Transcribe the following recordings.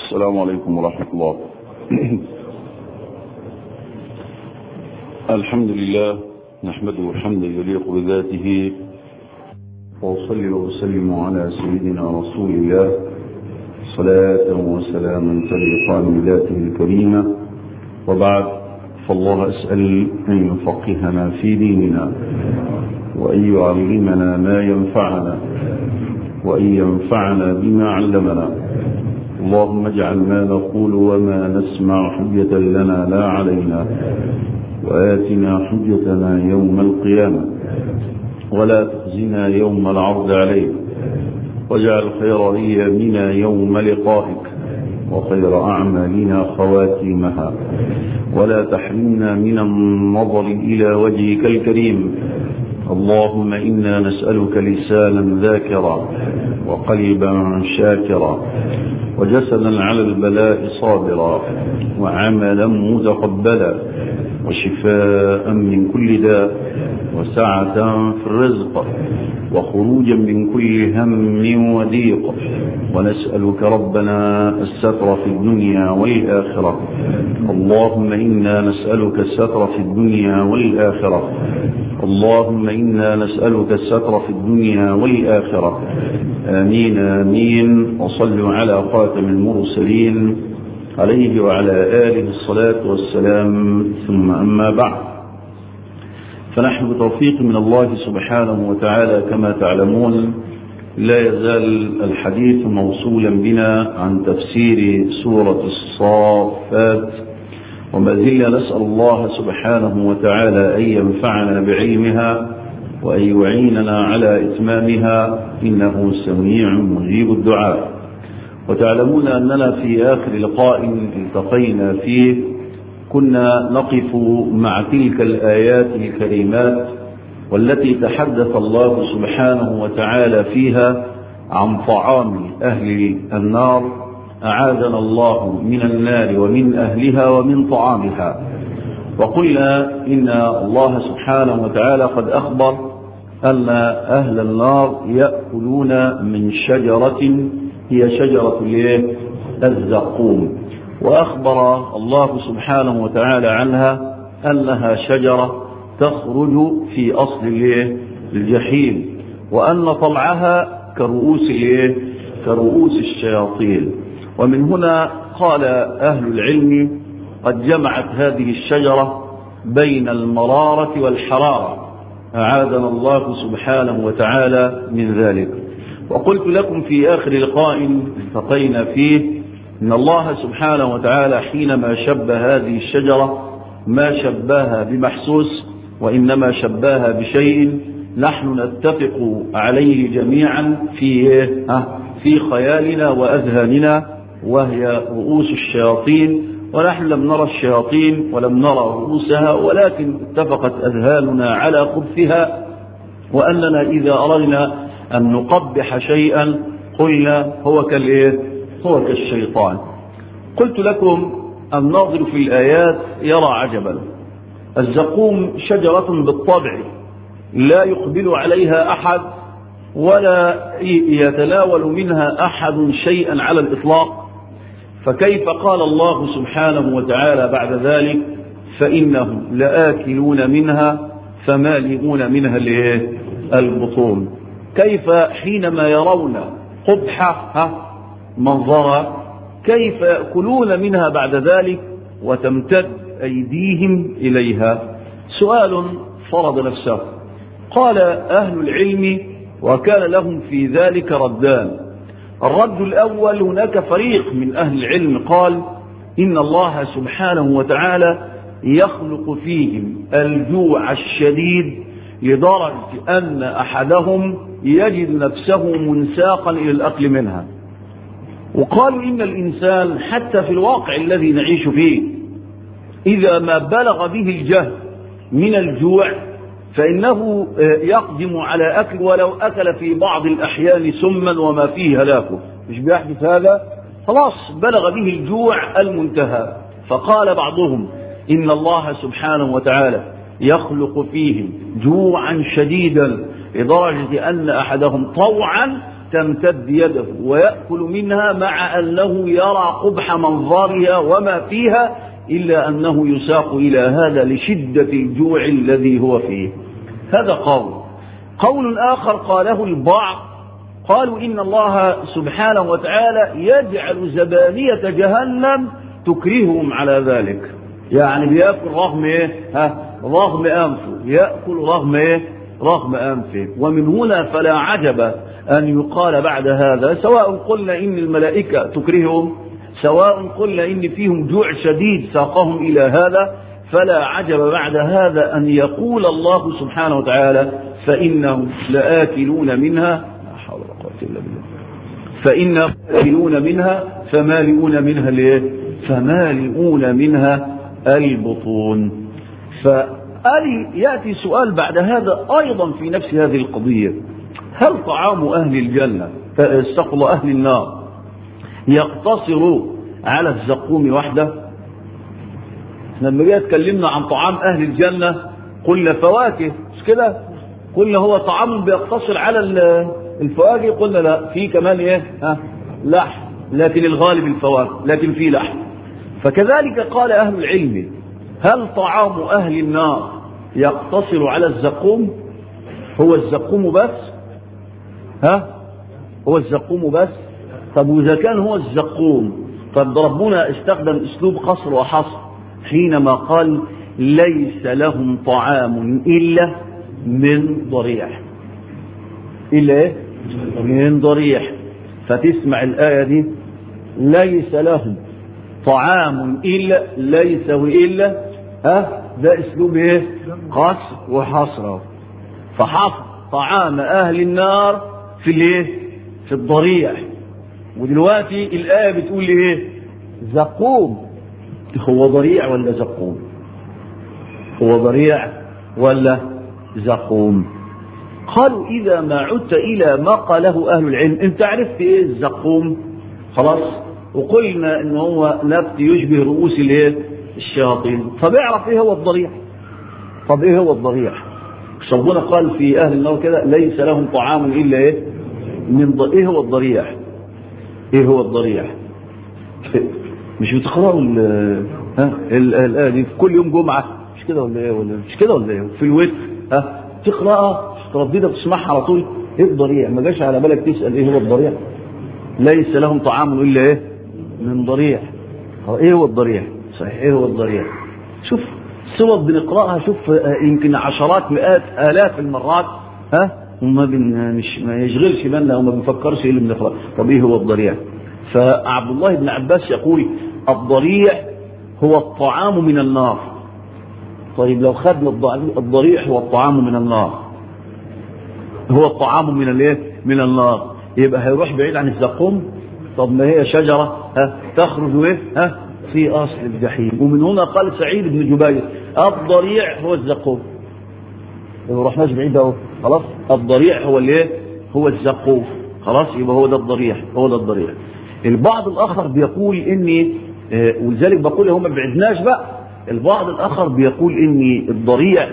السلام عليكم ورحمة الله الحمد لله نحمده حمدا يليق بذاته وأصلي وأسلم على سيدنا رسول الله صلاة وسلاما تليقان بذاته الكريمة وبعد فالله أسأل أن يفقهنا في ديننا وأن يعلمنا ما ينفعنا وأن ينفعنا بما علمنا اللهم اجعل ما نقول وما نسمع حجة لنا لا علينا وآتنا حجتنا يوم القيامة ولا تخزنا يوم العرض عليك واجعل خير أيامنا يوم لقائك وخير أعمالنا خواتيمها ولا تحرمنا من النظر إلى وجهك الكريم اللهم إنا نسألك لسانا ذاكرا وقلبا شاكرا وجسدا على البلاء صابرا وعملا متقبلا وشفاء من كل داء وسعة في الرزق وخروجا من كل هم وضيق ونسألك ربنا الستر في الدنيا والآخرة اللهم إنا نسألك الستر في الدنيا والآخرة اللهم إنا نسألك الستر في الدنيا والآخرة آمين آمين وصلوا على خاتم المرسلين عليه وعلى آله الصلاة والسلام ثم أما بعد فنحن بتوفيق من الله سبحانه وتعالى كما تعلمون لا يزال الحديث موصولا بنا عن تفسير سورة الصافات وما زلنا نسأل الله سبحانه وتعالى أن ينفعنا بعلمها وأن يعيننا على إتمامها إنه سميع مجيب الدعاء وتعلمون أننا في آخر لقاء التقينا فيه كنا نقف مع تلك الآيات الكريمات والتي تحدث الله سبحانه وتعالى فيها عن طعام أهل النار أعاذنا الله من النار ومن أهلها ومن طعامها وقلنا إن الله سبحانه وتعالى قد أخبر أن أهل النار يأكلون من شجرة هي شجرة الزقوم وأخبر الله سبحانه وتعالى عنها أنها شجرة تخرج في أصل الجحيم وأن طلعها كرؤوس كرؤوس الشياطين ومن هنا قال أهل العلم قد جمعت هذه الشجرة بين المرارة والحرارة أعاذنا الله سبحانه وتعالى من ذلك وقلت لكم في آخر لقاء التقينا فيه إن الله سبحانه وتعالى حينما شبه هذه الشجرة ما شبهها بمحسوس وإنما شبهها بشيء نحن نتفق عليه جميعا في في خيالنا وأذهاننا وهي رؤوس الشياطين ونحن لم نرى الشياطين ولم نرى رؤوسها ولكن اتفقت أذهاننا على خبثها وأننا إذا أردنا أن نقبح شيئا قلنا هو كالإيه هو كالشيطان قلت لكم الناظر في الآيات يرى عجبا الزقوم شجرة بالطبع لا يقبل عليها أحد ولا يتناول منها أحد شيئا على الإطلاق فكيف قال الله سبحانه وتعالى بعد ذلك فإنهم لآكلون منها فمالئون منها البطون كيف حينما يرون قبحة منظرا كيف يأكلون منها بعد ذلك وتمتد أيديهم إليها سؤال فرض نفسه قال أهل العلم وكان لهم في ذلك ردان الرد الأول هناك فريق من أهل العلم قال إن الله سبحانه وتعالى يخلق فيهم الجوع الشديد لدرجة أن أحدهم يجد نفسه منساقا إلى الأكل منها وقالوا إن الإنسان حتى في الواقع الذي نعيش فيه إذا ما بلغ به الجهل من الجوع فإنه يقدم على أكل ولو أكل في بعض الأحيان سما وما فيه هلاكه مش بيحدث هذا خلاص بلغ به الجوع المنتهى فقال بعضهم إن الله سبحانه وتعالى يخلق فيهم جوعا شديدا لدرجة أن أحدهم طوعا تمتد يده ويأكل منها مع أنه يرى قبح منظرها وما فيها إلا أنه يساق إلى هذا لشدة الجوع الذي هو فيه هذا قول قول آخر قاله البعض قالوا إن الله سبحانه وتعالى يجعل زبانية جهنم تكرههم على ذلك يعني بيأكل رغم إيه ها رغم أنفه يأكل رغم إيه رغم أنفه ومن هنا فلا عجب أن يقال بعد هذا سواء قلنا إن الملائكة تكرههم سواء قلنا إن فيهم جوع شديد ساقهم إلى هذا فلا عجب بعد هذا أن يقول الله سبحانه وتعالى فإنهم لآكلون منها لا حول ولا قوة إلا بالله فإنهم لآكلون منها فمالئون منها ليه فمالئون منها البطون فألي يأتي سؤال بعد هذا أيضا في نفس هذه القضية هل طعام أهل الجنة استقل أهل النار يقتصر على الزقوم وحده لما جاء اتكلمنا عن طعام أهل الجنة قلنا فواكه مش كده قلنا هو طعام بيقتصر على الفواكه قلنا لا في كمان ايه ها لحم لكن الغالب الفواكه لكن في لحم فكذلك قال أهل العلم هل طعام أهل النار يقتصر على الزقوم هو الزقوم بس ها هو الزقوم بس طب وإذا كان هو الزقوم طب ربنا استخدم أسلوب قصر وحصر حينما قال ليس لهم طعام إلا من ضريع إلا إيه؟ من ضريع فتسمع الآية دي ليس لهم طعام إلا ليس إلا ها ده اسلوب ايه قصر وحصر فحصر طعام اهل النار في الايه في الضريع ودلوقتي الايه بتقول لي ايه زقوم هو ضريع ولا زقوم هو ضريع ولا زقوم قالوا اذا ما عدت الى ما قاله اهل العلم انت عرفت ايه الزقوم خلاص وقلنا ان هو نبت يشبه رؤوس الايه الشياطين طب اعرف ايه هو الضريع طب ايه هو الضريع ربنا قال في اهل النار كده ليس لهم طعام الا ايه من ض... ايه هو الضريع ايه هو الضريع مش بتقراوا ال ها الايه دي في كل يوم جمعه مش كده ولا ايه ولا مش كده ولا ايه في الوتر ها تقراها ترددها تسمعها على طول ايه الضريع ما جاش على بالك تسال ايه هو الضريع ليس لهم طعام الا ايه من ضريع ايه هو الضريع صحيح ايه هو الضريع شوف سور بنقراها شوف يمكن عشرات مئات الاف المرات ها وما بن مش ما يشغلش بالنا وما بنفكرش ايه اللي بنقرا طب ايه هو الضريع فعبد الله بن عباس يقول الضريع هو الطعام من النار طيب لو خدنا الضريع هو الطعام من النار هو الطعام من الايه من النار يبقى هيروح بعيد عن الزقوم طب ما هي شجره ها تخرج ايه ها في اصل الجحيم ومن هنا قال سعيد بن جبير الضريع هو الزقوم ما رحناش بعيد اهو خلاص الضريع هو الايه هو الزقوم خلاص يبقى هو ده الضريع هو ده الضريع البعض الاخر بيقول اني آه ولذلك بقول هم ما بعدناش بقى البعض الاخر بيقول اني الضريع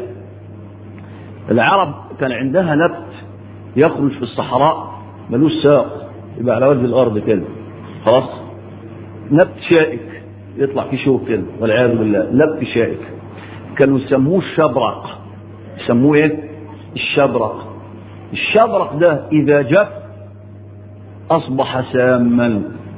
العرب كان عندها نبت يخرج في الصحراء ملوش ساق يبقى على وجه الارض كده خلاص نبت شائك يطلع فيه شوك كده والعياذ بالله نبت شائك كانوا يسموه الشبرق يسموه ايه الشبرق الشبرق ده اذا جف اصبح ساما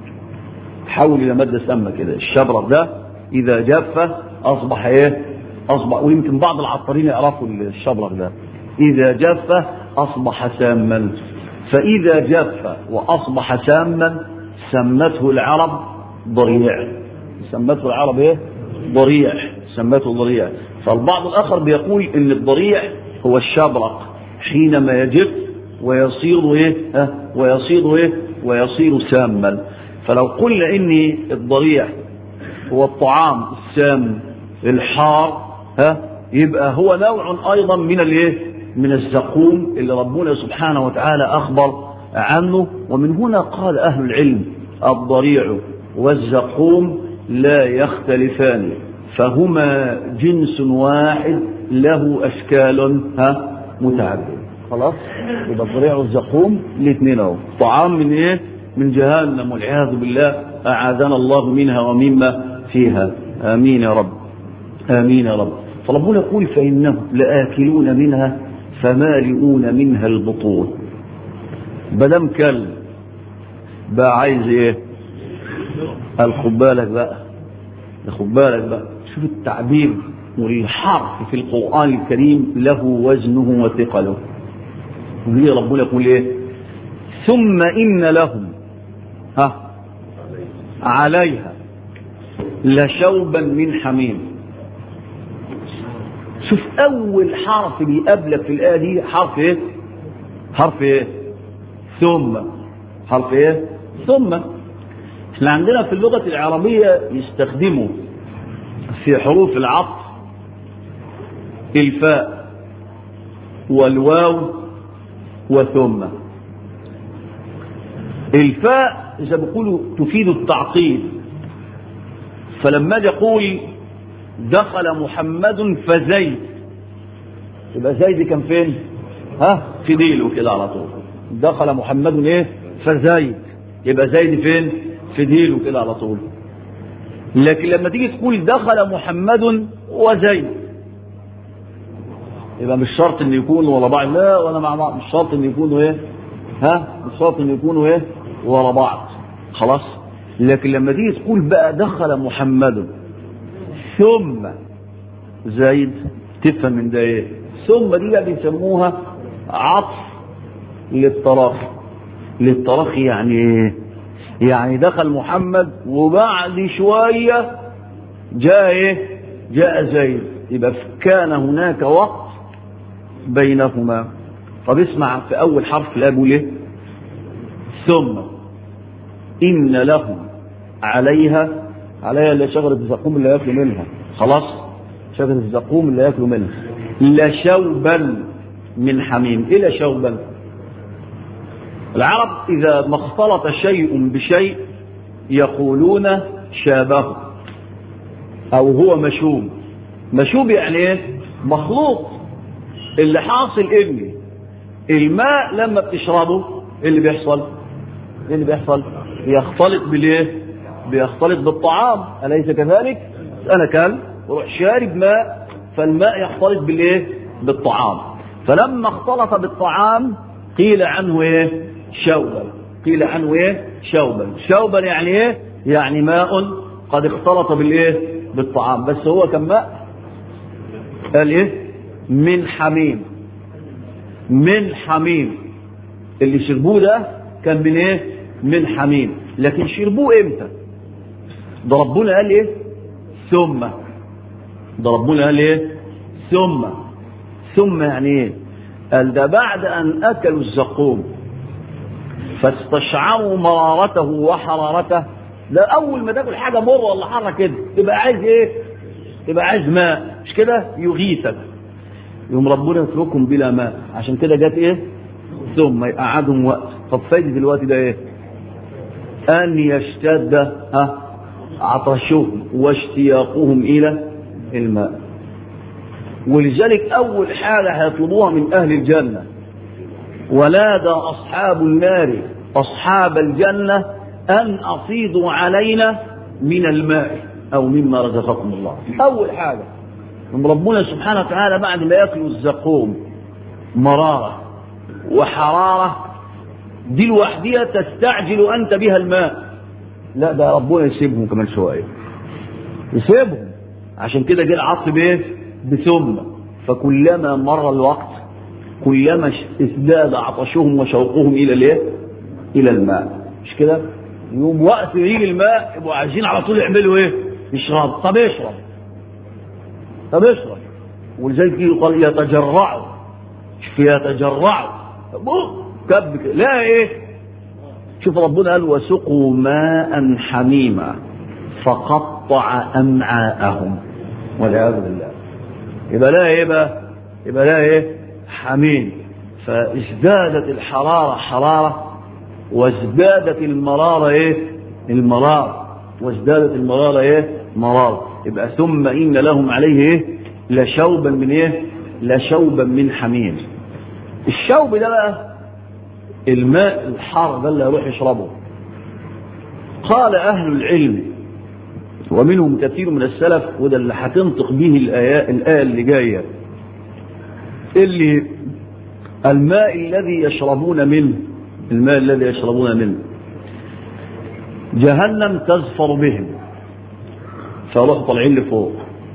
حول الى ماده سامه كده الشبرق ده اذا جف اصبح ايه اصبح ويمكن بعض العطارين يعرفوا الشبرق ده اذا جف اصبح ساما فاذا جف واصبح ساما سمته العرب ضريع سمته العرب ايه ضريع سمته ضريع فالبعض الاخر بيقول ان الضريع هو الشبرق حينما يجف ويصير ايه ها ويصير ايه ويصير ساما فلو قلنا ان الضريع هو الطعام السام الحار ها يبقى هو نوع ايضا من الايه من الزقوم اللي ربنا سبحانه وتعالى اخبر عنه ومن هنا قال اهل العلم الضريع والزقوم لا يختلفان فهما جنس واحد له اشكال ها متعدده خلاص يبقى الضريع والزقوم الاثنين اهو طعام من ايه من جهنم والعياذ بالله اعاذنا الله منها ومما فيها امين يا رب امين يا رب فربنا يقول فانهم لاكلون منها فمالئون منها البطون بدم كلب بقى عايز ايه قال خد بالك بقى خد بالك بقى شوف التعبير والحرف في القرآن الكريم له وزنه وثقله وليه ربنا يقول ايه ثم إن لهم ها عليها لشوبا من حميم شوف أول حرف بيقابلك في الآية دي حرف ايه حرف ايه ثم حرف ايه ثم احنا عندنا في اللغة العربية يستخدموا في حروف العطف الفاء والواو وثم الفاء إذا بيقولوا تفيد التعقيد فلما اجي اقول دخل محمد فزيد يبقى زيد كان فين؟ ها في ديله كده على طول دخل محمد ايه؟ فزيد يبقى زيد فين؟ في ديله كده على طول لكن لما تيجي تقول دخل محمد وزيد يبقى مش شرط ان يكونوا ورا بعض لا ولا مع بعض مش شرط ان يكونوا ايه ها مش شرط ان يكونوا ايه ورا بعض خلاص لكن لما تيجي تقول بقى دخل محمد ثم زيد تفهم من ده ايه ثم دي بقى بيسموها عطف للتراخي للتراخي يعني ايه يعني دخل محمد وبعد شوية جاء ايه جاء زيد يبقى كان هناك وقت بينهما طب اسمع في اول حرف لا بيقول ايه ثم ان لهم عليها عليها اللي شجرة الزقوم اللي ياكلوا منها خلاص شجرة الزقوم اللي ياكلوا منها لشوبا من حميم ايه لشوبا العرب إذا ما اختلط شيء بشيء يقولون شابه أو هو مشوب مشوب يعني إيه؟ مخلوط اللي حاصل إن الماء لما بتشربه إيه اللي بيحصل؟ إيه اللي بيحصل؟ بيختلط بالإيه؟ بيختلط بالطعام أليس كذلك؟ أنا كان وروح شارب ماء فالماء يختلط بالإيه؟ بالطعام فلما اختلط بالطعام قيل عنه إيه؟ شوبا قيل عنه ايه شوبا شوبا يعني ايه يعني ماء قد اختلط بالايه بالطعام بس هو كان ماء قال ايه من حميم من حميم اللي شربوه ده كان من ايه من حميم لكن شربوه امتى ده ربنا قال ايه ثم ده ربنا قال ايه ثم ثم يعني ايه قال ده بعد ان اكلوا الزقوم فاستشعروا مرارته وحرارته ده اول ما تاكل حاجه مر ولا حاره كده تبقى عايز ايه تبقى عايز ماء مش كده يغيثك يوم ربنا يتركهم بلا ماء عشان كده جت ايه ثم يقعدهم وقت طب فايدة الوقت ده ايه ان يشتد ها عطشهم واشتياقهم الى الماء ولذلك اول حاجه هيطلبوها من اهل الجنه ونادى أصحاب النار أصحاب الجنة أن أفيضوا علينا من الماء أو مما رزقكم الله أول حاجة من ربنا سبحانه وتعالى بعد ما يأكلوا الزقوم مرارة وحرارة دي لوحدها تستعجل أنت بها الماء لا ده ربنا يسيبهم كمان شوية يسيبهم عشان كده جه العطف بايه؟ بثم فكلما مر الوقت كلما ازداد عطشهم وشوقهم الى الايه؟ الى الماء مش كده؟ يوم وقت يجي الماء يبقوا عايزين على طول يعملوا ايه؟ يشرب طب اشرب طب اشرب ولذلك يقال يتجرعوا شوف يتجرعوا كب لا ايه؟ شوف ربنا قال وسقوا ماء حميما فقطع امعاءهم والعياذ بالله يبقى لا ايه بقى؟ يبقى لا ايه؟ حميم فازدادت الحرارة حرارة وازدادت المرارة ايه المرارة وازدادت المرارة ايه مرارة يبقى ثم ان لهم عليه ايه لشوبا من ايه لشوبا من حميم الشوب ده بقى الماء الحار ده اللي يروح يشربه قال أهل العلم ومنهم كثير من السلف وده اللي هتنطق به الآية, الآية اللي جاية اللي الماء الذي يشربون منه الماء الذي يشربون منه جهنم تزفر بهم فروح طالعين لفوق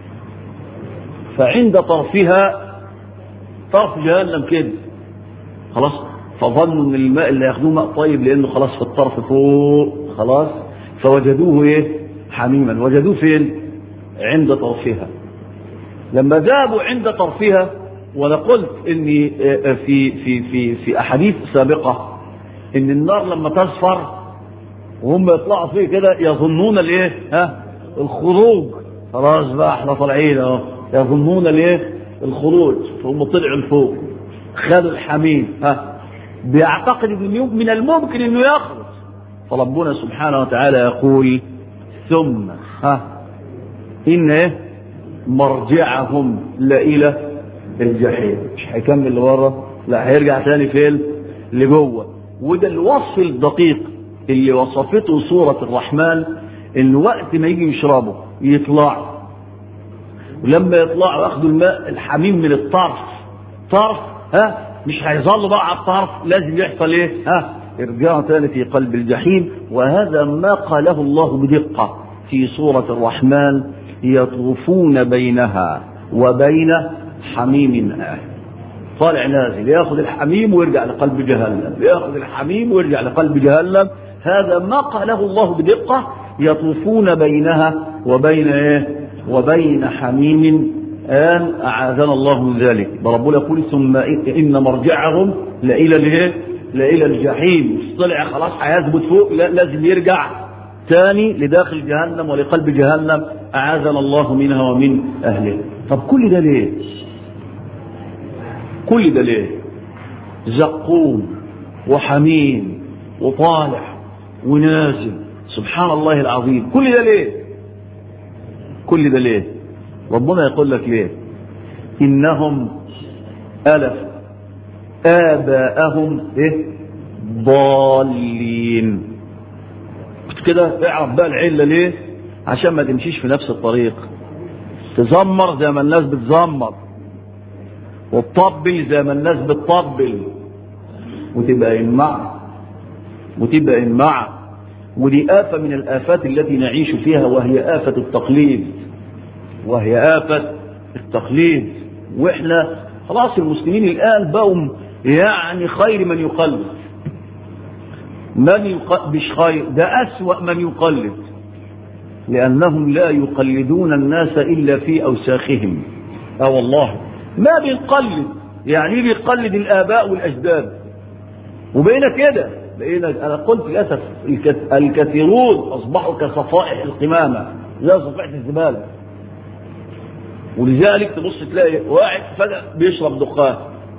فعند طرفها طرف جهنم كده خلاص فظنوا ان الماء اللي ياخدوه ماء طيب لانه خلاص في الطرف فوق خلاص فوجدوه ايه حميما وجدوه فين عند طرفها لما ذهبوا عند طرفها وانا قلت اني في في في في احاديث سابقه ان النار لما تصفر وهم يطلعوا فيه كده يظنون الايه ها الخروج خلاص بقى احنا طالعين اهو يظنون الايه الخروج فهم طلعوا لفوق خدوا الحميم ها بيعتقد ان من الممكن انه يخرج فربنا سبحانه وتعالى يقول ثم ها ان ايه مرجعهم لإلى الجحيم مش هيكمل لورا لا هيرجع تاني فين لجوه وده الوصف الدقيق اللي وصفته سورة الرحمن ان وقت ما يجي يشربوا يطلعوا ولما يطلعوا ياخدوا الماء الحميم من الطرف طرف ها مش هيظلوا بقى على الطرف لازم يحصل ايه ها ارجعوا تاني في قلب الجحيم وهذا ما قاله الله بدقة في سورة الرحمن يطوفون بينها وبين حميم آه طالع نازل ياخذ الحميم ويرجع لقلب جهنم ياخذ الحميم ويرجع لقلب جهنم هذا ما قاله الله بدقة يطوفون بينها وبين ايه وبين حميم آن أعاذنا الله من ذلك ربنا يقول ثم إن مرجعهم لإلى الايه لإلى الجحيم طلع خلاص هيثبت فوق لا لازم يرجع تاني لداخل جهنم ولقلب جهنم أعاذنا الله منها ومن أهله طب كل ده ليه كل ده ليه زقوم وحميم وطالع ونازل سبحان الله العظيم كل ده ليه كل ده ليه ربنا يقول لك ليه إنهم ألف آباءهم إيه ضالين كده اعرف بقى العلة ليه عشان ما تمشيش في نفس الطريق تزمر زي ما الناس بتزمر وتطبل زي ما الناس بتطبل وتبقى إنمع وتبقى إنمع ودي آفة من الآفات التي نعيش فيها وهي آفة التقليد وهي آفة التقليد وإحنا خلاص المسلمين الآن بقوا يعني خير من يقلد من يق... مش خير ده أسوأ من يقلد لأنهم لا يقلدون الناس إلا في أوساخهم اه والله ما بيقلد يعني بيقلد الآباء والأجداد وبقينا كده بقينا أنا قلت للأسف الكثيرون أصبحوا كصفائح القمامة زي صفائح الزبالة ولذلك تبص تلاقي واحد فجأة بيشرب دخان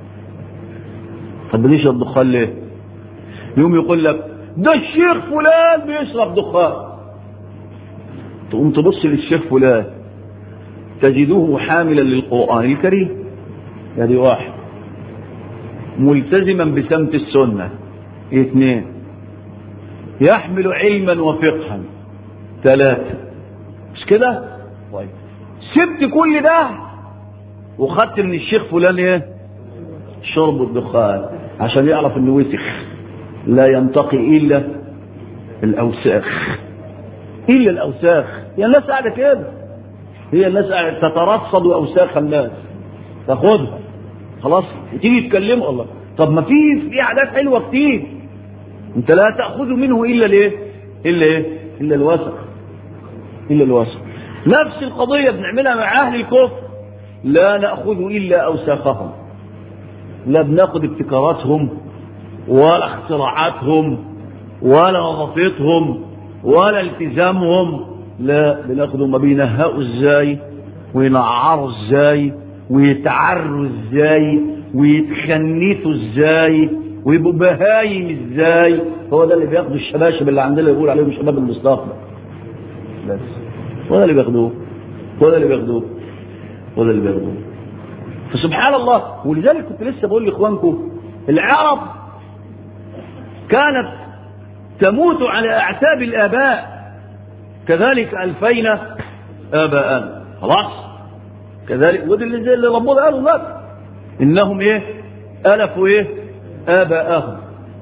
طب بيشرب دخان ليه؟ يوم يقول لك ده الشيخ فلان بيشرب دخان تقوم تبص للشيخ فلان تجده حاملا للقرآن الكريم يعني واحد ملتزما بسمت السنة اثنين يحمل علما وفقها ثلاثة مش كده؟ طيب سبت كل ده وخدت من الشيخ فلان ايه؟ شرب الدخان عشان يعرف انه وسخ لا ينتقي الا الاوساخ الا الاوساخ هي الناس قاعده كده هي الناس قاعده تترصد اوساخ الناس تاخدها خلاص وتيجي تكلمه الله طب ما في في عادات حلوه كتير انت لا تاخذ منه الا الايه؟ الا ايه؟ الا الوسخ الا الوسخ نفس القضيه بنعملها مع اهل الكفر لا ناخذ الا اوساخهم لا بناخذ ابتكاراتهم ولا اختراعاتهم ولا وظيفتهم ولا التزامهم لا بناخد ما بينهقوا ازاي وينعروا ازاي ويتعروا ازاي ويتخنثوا ازاي ويبقوا بهايم ازاي هو ده اللي بياخدوا الشباشب اللي عندنا يقول عليهم شباب المستقبل بس هو ده اللي بياخدوه هو ده اللي بياخدوه هو ده اللي بياخدوه فسبحان الله ولذلك كنت لسه بقول لاخوانكم العرب كانت تموت على أعتاب الآباء كذلك ألفينا آباءنا خلاص كذلك ودي اللي زي اللي ربنا قالوا لك إنهم إيه ألفوا إيه آباءهم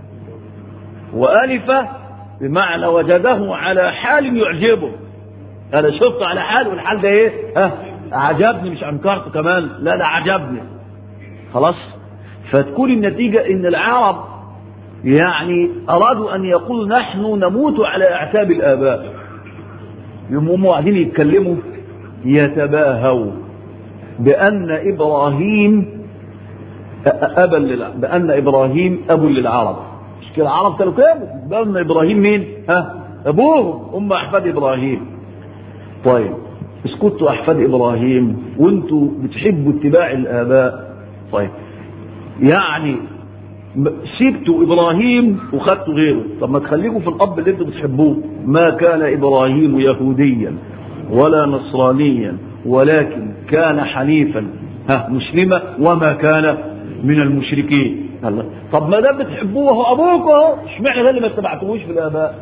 وألف بمعنى وجده على حال يعجبه أنا شفته على حال والحال ده إيه ها عجبني مش أنكرته كمان لا ده عجبني خلاص فتكون النتيجة إن العرب يعني أرادوا أن يقولوا نحن نموت على أعتاب الآباء يوم قاعدين يتكلموا يتباهوا بأن إبراهيم أبا للع... بأن إبراهيم أبو للعرب مش كده العرب كانوا كده بأن إبراهيم مين؟ ها أبوهم هم أحفاد إبراهيم طيب اسكتوا أحفاد إبراهيم وأنتوا بتحبوا اتباع الآباء طيب يعني سبتوا ابراهيم وخدتوا غيره طب ما تخليكم في الاب اللي انتوا بتحبوه ما كان ابراهيم يهوديا ولا نصرانيا ولكن كان حنيفا ها مسلما وما كان من المشركين الله طب ما دام بتحبوه هو ابوك اهو اشمعنى ده اللي ما اتبعتوش في الاباء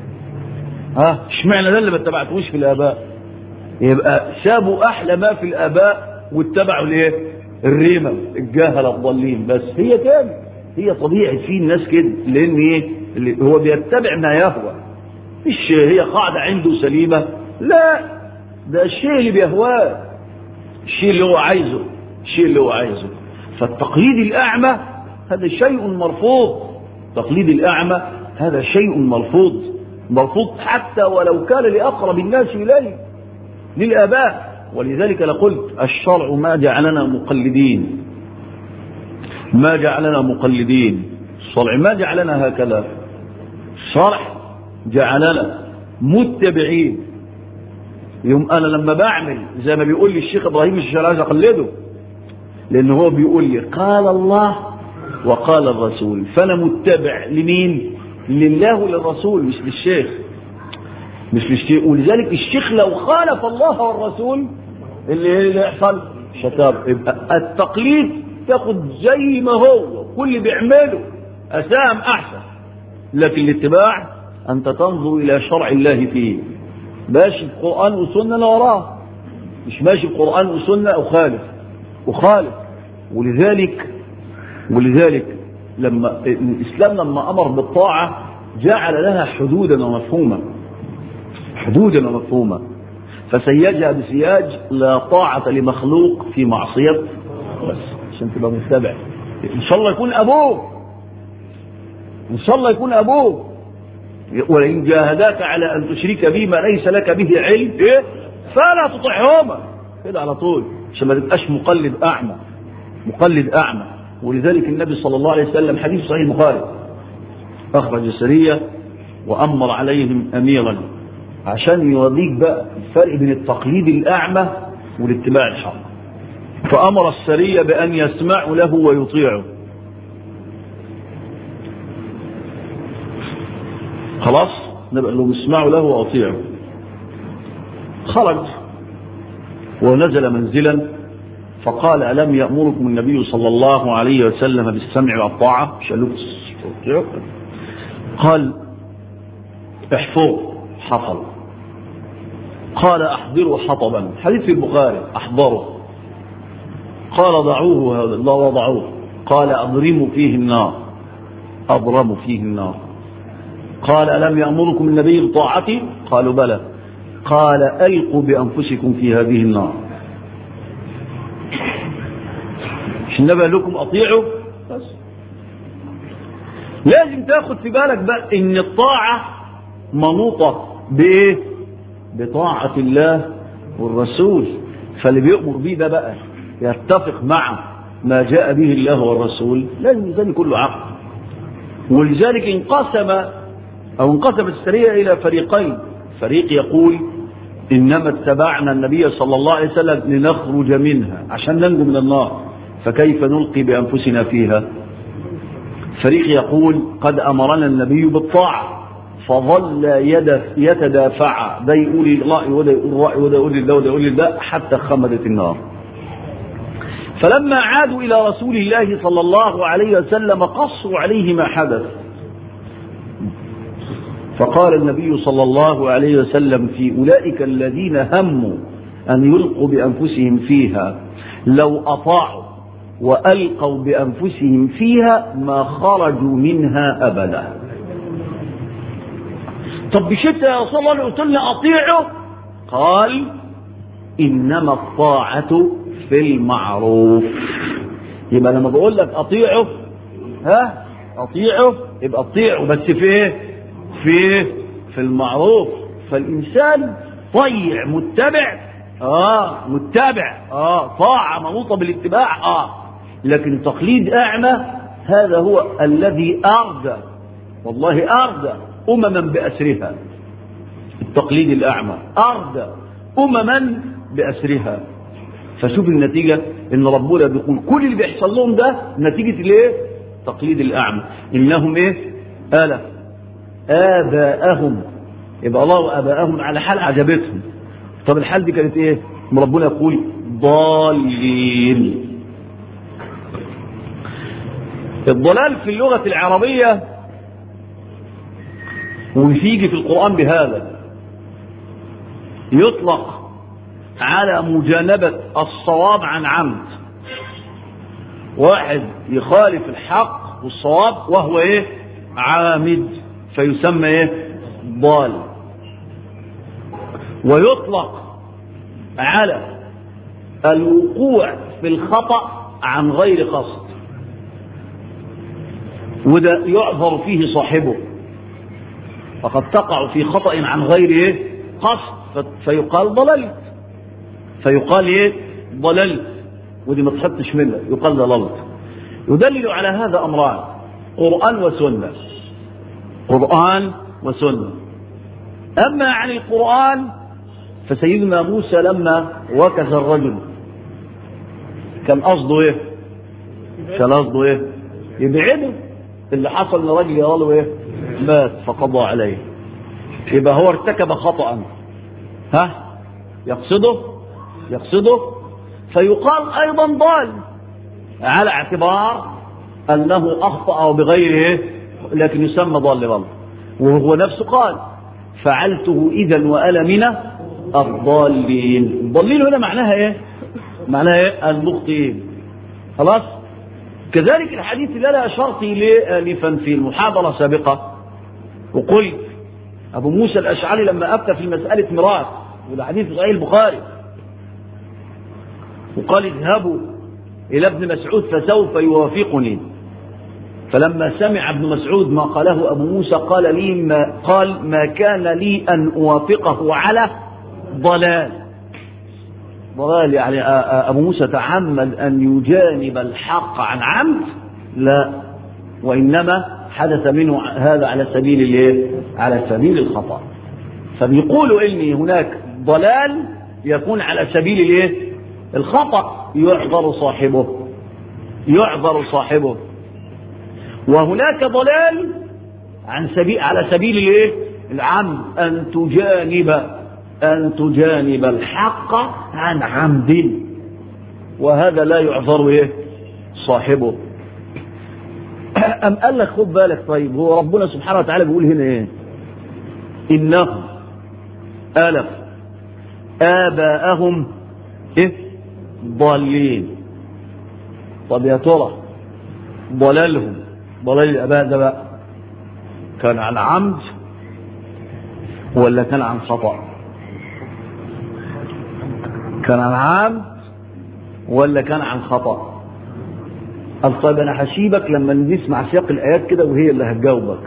ها اشمعنى ده اللي ما اتبعتوش في الاباء يبقى سابوا احلى ما في الاباء واتبعوا الايه الريمة الجاهلة الضالين بس هي كده هي طبيعة في الناس كده لان ايه اللي هو بيتبع ما يهوى مش هي قاعدة عنده سليمة لا ده الشيء اللي بيهواه الشيء اللي هو عايزه الشيء اللي هو عايزه فالتقليد الأعمى هذا شيء مرفوض تقليد الأعمى هذا شيء مرفوض مرفوض حتى ولو كان لأقرب الناس إليه للآباء ولذلك لقلت الشرع ما جعلنا مقلدين ما جعلنا مقلدين الشرع ما جعلنا هكذا الشرع جعلنا متبعين يوم انا لما بعمل زي ما بيقول لي الشيخ ابراهيم مش عايز اقلده لان هو بيقول لي قال الله وقال الرسول فانا متبع لمين لله وللرسول مش للشيخ مش للشيخ ولذلك الشيخ لو خالف الله والرسول اللي اللي يحصل شتاب يبقى التقليد تاخد زي ما هو كل اللي بيعمله اسام احسن لكن الاتباع انت تنظر الى شرع الله فيه ماشي بقران وسنه انا وراه مش ماشي بقران وسنه اخالف اخالف ولذلك ولذلك لما الاسلام لما امر بالطاعه جعل لها حدودا ومفهوما حدودا ومفهوما فسيجها بسياج لا طاعة لمخلوق في معصية بس عشان تبقى متبع ان شاء الله يكون ابوه ان شاء الله يكون ابوه ولئن جاهداك على ان تشرك بي ما ليس لك به علم ايه فلا تطعهما كده على طول عشان ما تبقاش مقلد اعمى مقلد اعمى ولذلك النبي صلى الله عليه وسلم حديث صحيح البخاري اخرج السريه وامر عليهم اميرا عشان يوريك بقى الفرق بين التقليد الاعمى والاتباع الحق فامر السريه بان يسمعوا له ويطيعوا خلاص نبقى لهم اسمعوا له واطيعوا خرج ونزل منزلا فقال ألم يأمركم النبي صلى الله عليه وسلم بالسمع والطاعة مش قال له قال احفظوا حفظ قال احضروا حطبا حديث في البخاري احضروا قال ضعوه هذا لا وضعوه قال اضرموا فيه النار اضرموا فيه النار قال الم يامركم النبي بطاعتي قالوا بلى قال القوا بانفسكم في هذه النار مش النبي قال لكم اطيعوا بس لازم تاخد في بالك بقى ان الطاعه منوطه بايه بطاعه الله والرسول فاللي بيؤمر بيه ده بقى يتفق مع ما جاء به الله والرسول لازم الانسان يكون له عقل ولذلك انقسم او انقسمت السريه الى فريقين فريق يقول انما اتبعنا النبي صلى الله عليه وسلم لنخرج منها عشان ننجو من النار فكيف نلقي بانفسنا فيها فريق يقول قد امرنا النبي بالطاعه فظل يد يتدافع ده يقول الراي وده يقول الراي وده يقول ده وده يقول ده حتى خمدت النار فلما عادوا إلى رسول الله صلى الله عليه وسلم قصوا عليه ما حدث فقال النبي صلى الله عليه وسلم في أولئك الذين هموا أن يلقوا بأنفسهم فيها لو أطاعوا وألقوا بأنفسهم فيها ما خرجوا منها أبدا طب بشدة يا رسول الله قلت لنا أطيعوا قال إنما الطاعة في المعروف يبقى لما بقول لك أطيعه ها أطيعه يبقى أطيعه بس في إيه؟ في إيه؟ في المعروف فالإنسان طيع متبع آه متبع آه طاعة منوطة بالاتباع آه لكن تقليد أعمى هذا هو الذي أردى والله أردى أمما بأسرها التقليد الأعمى أردى أمما بأسرها فشوف النتيجة إن ربنا بيقول كل اللي بيحصل لهم ده نتيجة الإيه؟ تقليد الأعمى إنهم إيه؟ آلة آباءهم يبقى الله وآباءهم على حال عجبتهم طب الحال دي كانت إيه؟ ربنا يقول ضالين الضلال في اللغة العربية ويجي في القرآن بهذا يطلق على مجانبة الصواب عن عمد واحد يخالف الحق والصواب وهو ايه عامد فيسمى ايه ضال ويطلق على الوقوع في الخطأ عن غير قصد وده يعذر فيه صاحبه فقد تقع في خطأ عن غير ايه قصد فيقال ضللت فيقال ايه ضللت ودي ما تحطش منها يقال ضللت يدلل على هذا امران قرآن وسنة قرآن وسنة أما عن القرآن فسيدنا موسى لما وكز الرجل كان قصده ايه كان قصده ايه يبعده اللي حصل لرجل يقول ايه مات فقضى عليه يبقى هو ارتكب خطأ ها يقصده يقصده فيقال ايضا ضال على اعتبار انه اخطا بغير ايه لكن يسمى ضال برضه وهو نفسه قال فعلته اذا وانا من الضالين الضالين هنا معناها ايه معناها ايه المخطئين خلاص كذلك الحديث اللي انا اشرت اليه انفا في المحاضره السابقه وقلت ابو موسى الاشعري لما افتى في مساله ميراث وده حديث صحيح البخاري وقال اذهبوا الى ابن مسعود فسوف يوافقني فلما سمع ابن مسعود ما قاله ابو موسى قال لي ما قال ما كان لي ان اوافقه على ضلال ضلال يعني ابو موسى تعمد ان يجانب الحق عن عمد لا وانما حدث منه هذا على سبيل الايه على سبيل الخطا فبيقولوا ان هناك ضلال يكون على سبيل الايه الخطا يعذر صاحبه يعذر صاحبه وهناك ضلال عن سبيل على سبيل الايه العمد ان تجانب ان تجانب الحق عن عمد وهذا لا يعذر ايه صاحبه أم قال لك خد بالك طيب هو ربنا سبحانه وتعالى بيقول هنا ايه إنهم ألف آباءهم إيه ضالين طب يا ترى ضلالهم ضلال الآباء ده بقى كان عن عمد ولا كان عن خطأ كان عن عمد ولا كان عن خطأ قال طيب انا هسيبك لما نسمع سياق الايات كده وهي اللي هتجاوبك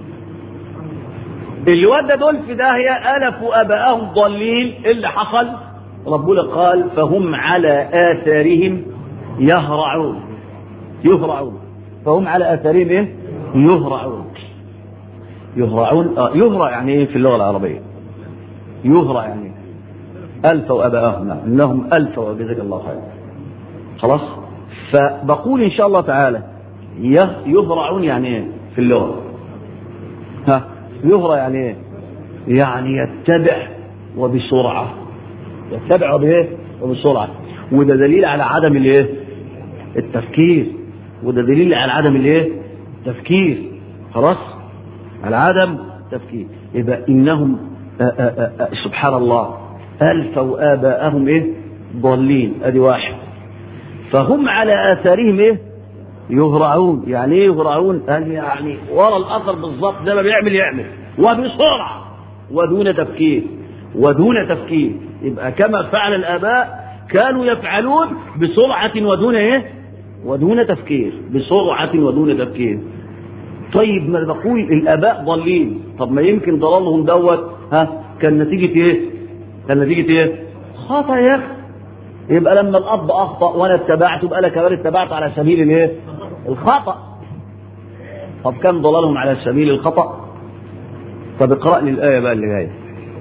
الواد ده دول في داهيه الفوا اباءهم ضالين اللي حصل ربنا قال فهم على اثارهم يهرعون يهرعون فهم على اثارهم ايه يهرعون يهرعون آه يهرع يعني ايه في اللغه العربيه يهرع يعني ايه الفوا اباءهم نعم انهم الفوا جزاك الله خيرا خلاص فبقول ان شاء الله تعالى يهرعون يعني ايه في اللغه ها يهرع يعني ايه يعني يتبع وبسرعه يتبع بايه وبسرعه وده دليل على عدم الايه التفكير وده دليل على عدم الايه التفكير خلاص على عدم التفكير يبقى انهم آآ آآ آآ سبحان الله الفوا اباءهم ايه ضالين ادي واحد فهم على اثارهم ايه يهرعون يعني ايه يهرعون قال يعني ورا الاثر بالظبط ده ما بيعمل يعمل وبسرعه ودون تفكير ودون تفكير يبقى كما فعل الاباء كانوا يفعلون بسرعه ودون ايه ودون تفكير بسرعه ودون تفكير طيب ما بقول الاباء ضالين طب ما يمكن ضلالهم دوت ها كان نتيجه ايه كان نتيجه ايه خطا يا اخي يبقى لما الاب اخطا وانا اتبعت يبقى انا كمان اتبعت على سبيل الايه الخطا طب كان ضلالهم على سبيل الخطا طب اقرا لي الايه بقى اللي جايه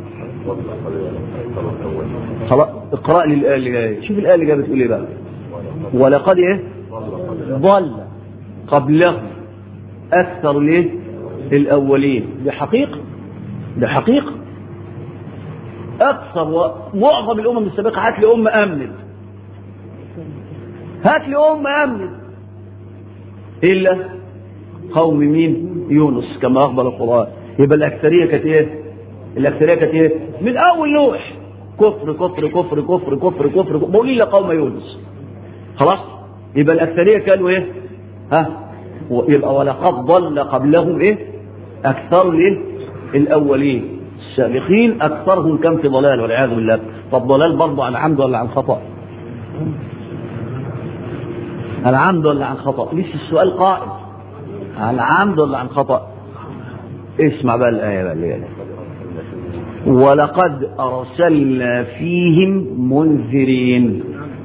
خلاص اقرا لي الايه اللي جايه شوف الايه اللي جايه بتقول ايه بقى ولقد ايه ضل قبلهم اكثر ليه الاولين دي حقيقه دي حقيقه اكثر ومعظم الامم السابقه هات لي امه امنت هات لي امه امنت الا قوم مين يونس كما اخبر القران يبقى الاكثريه كانت ايه الاكثريه كانت ايه من اول نوح كفر كفر كفر كفر كفر كفر بقول الا قوم يونس خلاص يبقى الاكثريه كانوا ايه ها يبقى ولقد ضل قبلهم ايه اكثر الايه الاولين السابقين اكثرهم كم في ضلال والعياذ بالله طب ضلال برضه عن عمد ولا عن خطا عن عمد ولا عن خطا لسه السؤال قائم عن عمد ولا عن خطا اسمع بقى الايه بقى اللي جايه ولقد ارسلنا فيهم منذرين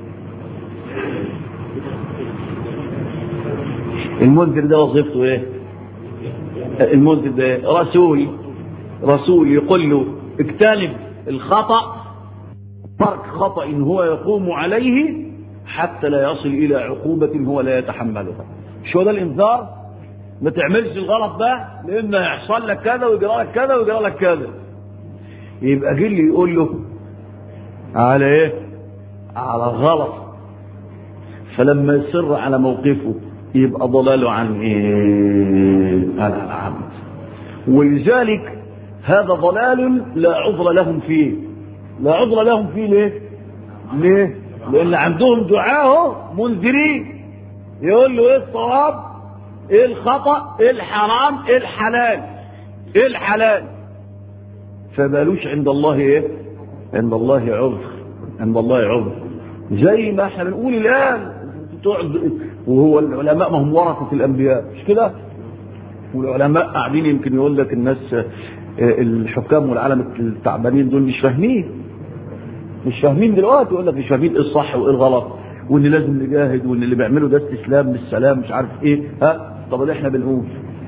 المنذر ده وظيفته ايه المنذر ده رسول رسول يقول له اجتنب الخطأ ترك خطأ هو يقوم عليه حتى لا يصل إلى عقوبة هو لا يتحملها شو ده الإنذار ما تعملش الغلط ده لأن هيحصل لك كذا ويجرى لك كذا ويجرى لك كذا يبقى جه اللي يقول له على ايه على غلط فلما يصر على موقفه يبقى ضلاله عن ايه عن العبد ولذلك هذا ضلال لا عذر لهم فيه لا عذر لهم فيه ليه ليه لان عندهم دعاه منذرين يقول له ايه الصواب ايه الخطا ايه الحرام ايه الحلال ايه الحلال فمالوش عند الله ايه عند الله عذر عند الله عذر زي ما احنا بنقول الان تقعد وهو العلماء ما هم ورثه الانبياء مش كده والعلماء قاعدين يمكن يقول لك الناس الحكام والعالم التعبانين دول مش فاهمين مش فاهمين دلوقتي يقول لك مش فاهمين ايه الصح وايه الغلط وان لازم نجاهد وان اللي بيعمله ده استسلام للسلام مش عارف ايه ها طب اللي احنا بنقول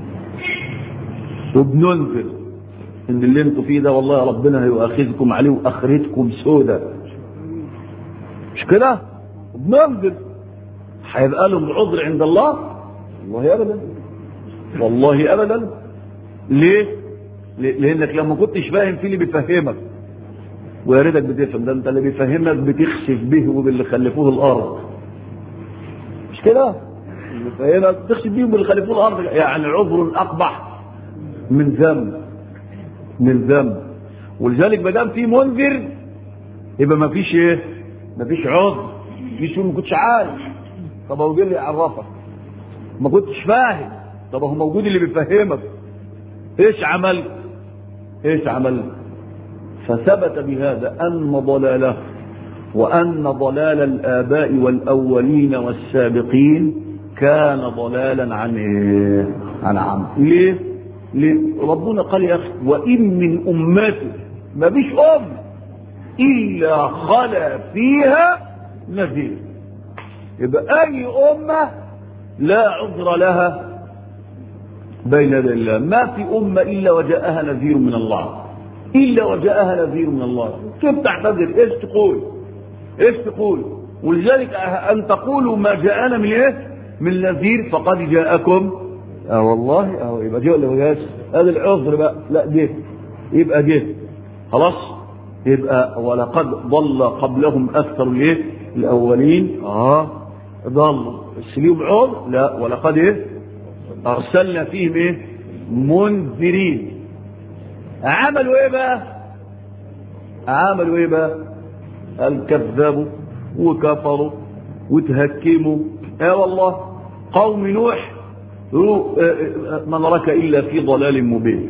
وبننذر ان اللي انتوا فيه ده والله ربنا هيؤاخذكم عليه واخرتكم سودة مش كده وبننذر هيبقى لهم عذر عند الله والله ابدا والله ابدا ليه لانك لما كنتش فاهم في اللي بيفهمك ويا ريتك بتفهم ده انت اللي بيفهمك بتخسف به وباللي خلفوه الارض مش كده اللي بيفهمك بتخسف به وباللي خلفوه الارض يعني عذر اقبح من ذنب من ذنب ولذلك ما دام في منذر يبقى ما فيش ايه ما فيش عذر مش ما كنتش عارف طب هو اللي يعرفك ما كنتش فاهم طب هو موجود اللي بيفهمك ايش عمل ايش عمل فثبت بهذا ان ضلاله وان ضلال الاباء والاولين والسابقين كان ضلالا عن ايه عن عمد ليه ليه ربنا قال يا اخي وان من امته ما فيش ام الا خلا فيها نذير يبقى اي امه لا عذر لها بين يدي الله ما في أمة إلا وجاءها نذير من الله إلا وجاءها نذير من الله كيف تعتذر إيش تقول إيش تقول ولذلك أن تقولوا ما جاءنا من إيه من نذير فقد جاءكم اه والله اه يبقى جاء ولا جاء هذا العذر بقى لا جه يبقى جه خلاص يبقى ولقد ضل قبلهم اكثر الايه الاولين اه ضلوا بس ليهم عذر لا ولقد ايه ارسلنا فيهم ايه منذرين عملوا ايه بقى عملوا ايه بقى قال كذبوا وكفروا وتهكموا اه والله قوم نوح ما نراك الا في ضلال مبين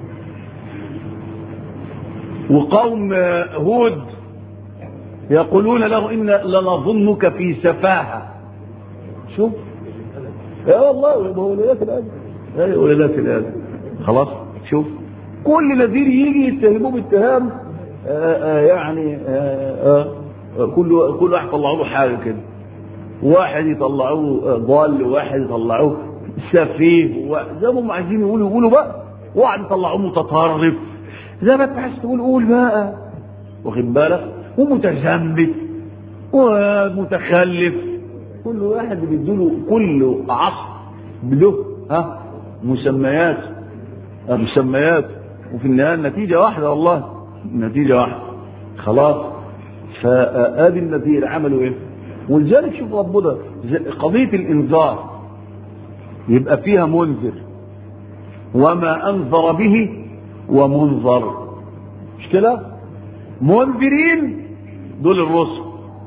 وقوم هود يقولون له إن لنظنك في سفاهة شوف يا والله هو وليلات الأجل ايه وليلات الأجل خلاص شوف كل نذير يجي يتهموه باتهام يعني آآ آآ كل كل واحد طلعوا له حاجه كده واحد يطلعوه ضال وواحد يطلعوه سفيه زي ما هم عايزين يقولوا يقولوا بقى واحد يطلعوه متطرف زي ما انت عايز تقول قول بقى واخد بالك ومتزمت ومتخلف كل واحد بيديله كل عصر له ها مسميات مسميات وفي النهايه النتيجه واحده والله النتيجه واحده خلاص فادي النتيجه عملوا ايه ولذلك شوف ربنا قضيه الانذار يبقى فيها منذر وما انذر به ومنظر مش كده منذرين دول الرسل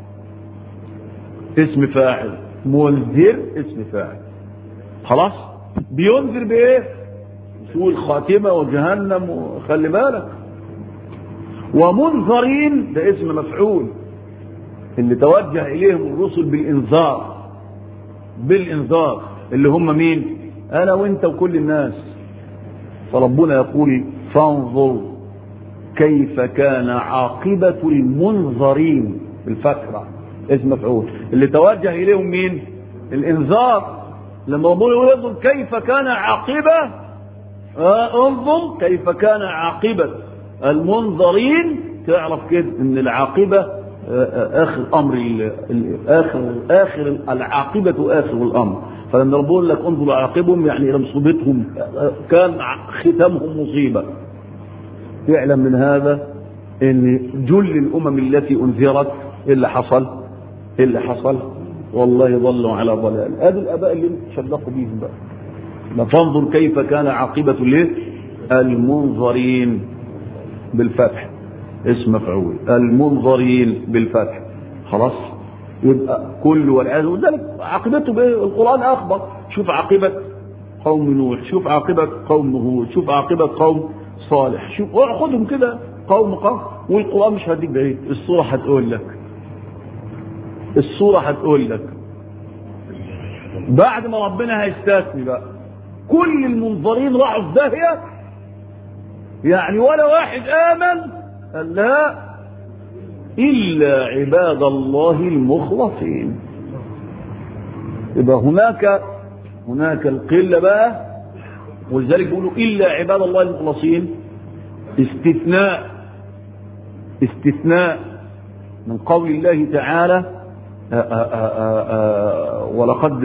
اسم فاعل منذر اسم فاعل خلاص بينذر بايه سوء الخاتمة وجهنم وخلي بالك ومنذرين ده اسم مفعول اللي توجه اليهم الرسل بالانذار بالانذار اللي هم مين انا وانت وكل الناس فربنا يقول فانظر كيف كان عاقبة المنظرين بالفترة اسم مفعول اللي توجه إليهم مين الإنذار لما ربنا يقول انظر كيف كان عاقبة آه انظر كيف كان عاقبة المنظرين تعرف كده ان العاقبة آه آخر أمر آخر آخر العاقبة آخر الأمر فلما ربنا يقول لك انظر عاقبهم يعني مصيبتهم كان ختامهم مصيبة تعلم من هذا ان جل الامم التي انذرت ايه اللي حصل ايه اللي حصل والله ضلوا على ضلال هذه الاباء اللي انت تشدقوا بيهم بقى فانظر كيف كان عاقبة الايه المنظرين بالفتح اسم مفعول المنظرين بالفتح خلاص يبقى كل والعياذ وذلك عاقبته بايه القران اخبر شوف عاقبه قوم نوح شوف عاقبه قوم هود شوف عاقبه قوم صالح شوف خدهم كده قوم قوم والقرآن مش هديك بعيد الصورة هتقول لك الصورة هتقول لك بعد ما ربنا هيستثني بقى كل المنظرين راحوا في داهية يعني ولا واحد آمن قال لا إلا عباد الله المخلصين يبقى هناك هناك القلة بقى ولذلك بيقولوا إلا عباد الله المخلصين استثناء استثناء من قول الله تعالى آآ آآ ولقد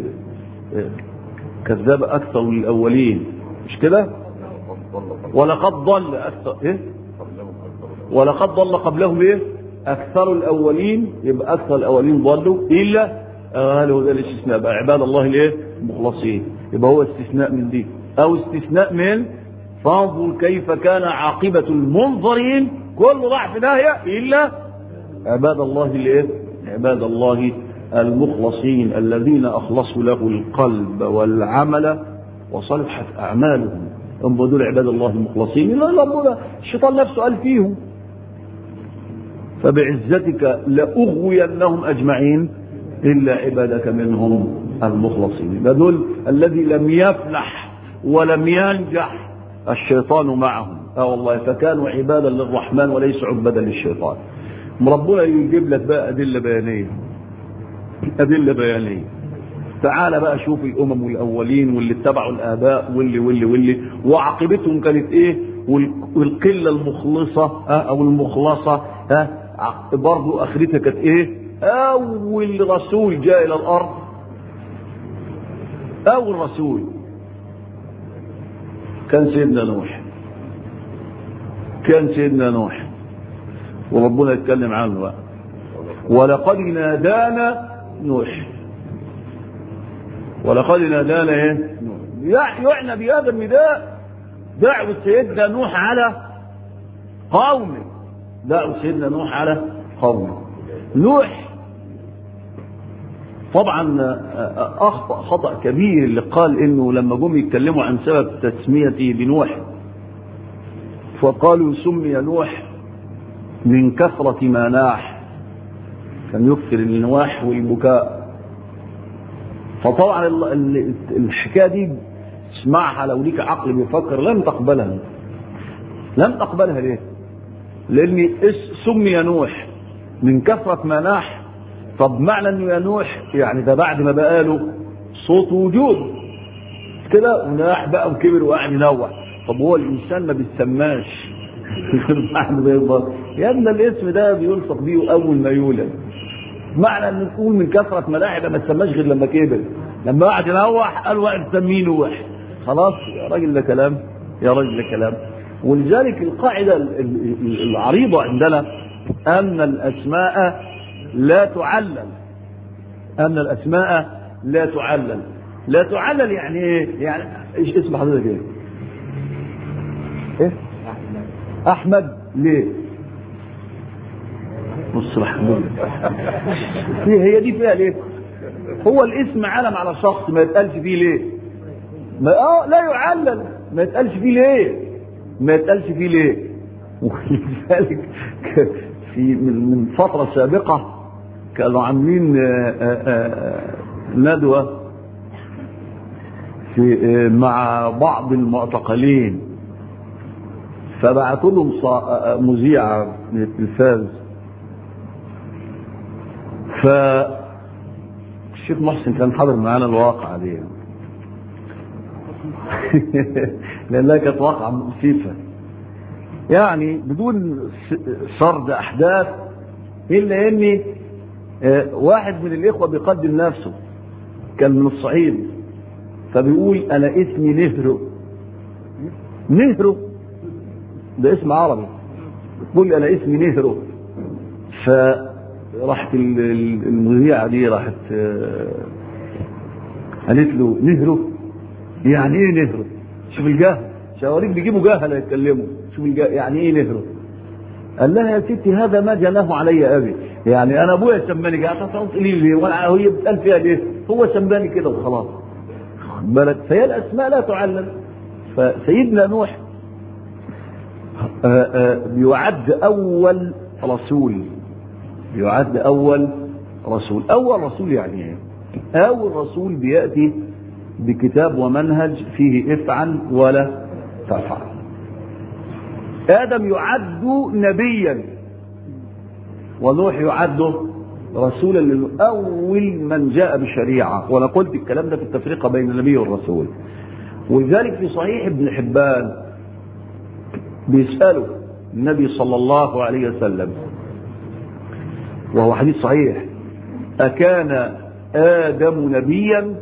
كذب أكثر الأولين مش كده ولقد ضل أكثر إيه ولقد ضل قبلهم إيه أكثر الأولين يبقى أكثر الأولين ضلوا إلا هل هو ده الاستثناء بقى عباد الله الإيه المخلصين يبقى هو استثناء من دي أو استثناء من فانظر كيف كان عاقبة المنظرين كل راح في داهية إلا عباد الله الايه؟ عباد الله المخلصين الذين أخلصوا له القلب والعمل وصلحت أعمالهم هم دول عباد الله المخلصين لا ربنا الشيطان نفسه قال فيهم فبعزتك لأغوينهم أجمعين إلا عبادك منهم المخلصين دول الذي لم يفلح ولم ينجح الشيطان معهم اه والله فكانوا عبادا للرحمن وليس عبدا للشيطان ربنا يجيب لك بقى أدلة بيانية أدلة بيانية تعال بقى شوف الأمم الأولين واللي اتبعوا الآباء واللي واللي واللي وعاقبتهم كانت إيه والقلة المخلصة أو المخلصة ها برضه آخرتها كانت إيه أول رسول جاء إلى الأرض أول رسول كان سيدنا نوح كان سيدنا نوح وربنا يتكلم عنه بقى ولقد نادانا نوح ولقد نادانا ايه يعنى بهذا النداء دعوة سيدنا نوح على قومه دعوة سيدنا نوح على قومه نوح طبعا اخطا خطا كبير اللي قال انه لما جم يتكلموا عن سبب تسميته بنوح فقالوا سمي نوح من كثرة ما ناح كان يكثر النواح والبكاء فطبعا الحكايه دي اسمعها لو ليك عقل بيفكر لن تقبلها لن تقبلها ليه؟ لان سمي نوح من كثرة ما ناح طب معنى انه يا نوح يعني ده بعد ما بقى له صوت وجود كده وناح بقى وكبر وقعد ينوح طب هو الانسان ما بيتسماش بعد ما يكبر يا ابن الاسم ده بيلصق بيه اول ما يولد معنى ان نقول من كثره ملاعب ما تسماش غير لما كبر لما قعد ينوح قال وقت تسميه نوح خلاص يا راجل ده كلام يا راجل ده كلام ولذلك القاعده العريضه عندنا ان الاسماء لا تعلل ان الاسماء لا تعلل لا تعلل يعني ايه يعني ايش اسم حضرتك ايه ايه احمد ليه بص محمود هي دي فيها ليه هو الاسم علم على شخص ما يتقالش فيه ليه ما اه لا يعلل ما يتقالش فيه ليه ما يتقالش فيه ليه ولذلك في من من فتره سابقه كانوا عاملين ندوه في مع بعض المعتقلين فبعثوا لهم مذيعة من التلفاز فالشيخ محسن كان حاضر معانا الواقعة دي لأنها كانت واقعة مؤسفة يعني بدون سرد أحداث إلا إن واحد من الإخوة بيقدم نفسه كان من الصعيد فبيقول أنا اسمي نهرو نهرو ده اسم عربي تقول انا اسمي نهرو فراحت المذيعه دي راحت قالت له نهرو يعني ايه نهرو شوف الجهل شواريك بيجيبوا جهله يتكلموا شوف الجهل يعني ايه نهرو قال لها يا ستي هذا ما جناه علي ابي يعني انا ابويا سماني كده تقولي لي ولا هي بتقال فيها ليه هو سماني كده وخلاص بالك فهي الاسماء لا تعلم فسيدنا نوح بيعد أول رسول بيعد أول رسول أول رسول يعني ايه أول رسول بيأتي بكتاب ومنهج فيه افعل ولا تفعل آدم يعد نبيا ونوح يعد رسولا أول من جاء بشريعة وأنا قلت الكلام ده في التفرقة بين النبي والرسول ولذلك في صحيح ابن حبان بيسألوا النبي صلى الله عليه وسلم وهو حديث صحيح أكان آدم نبيا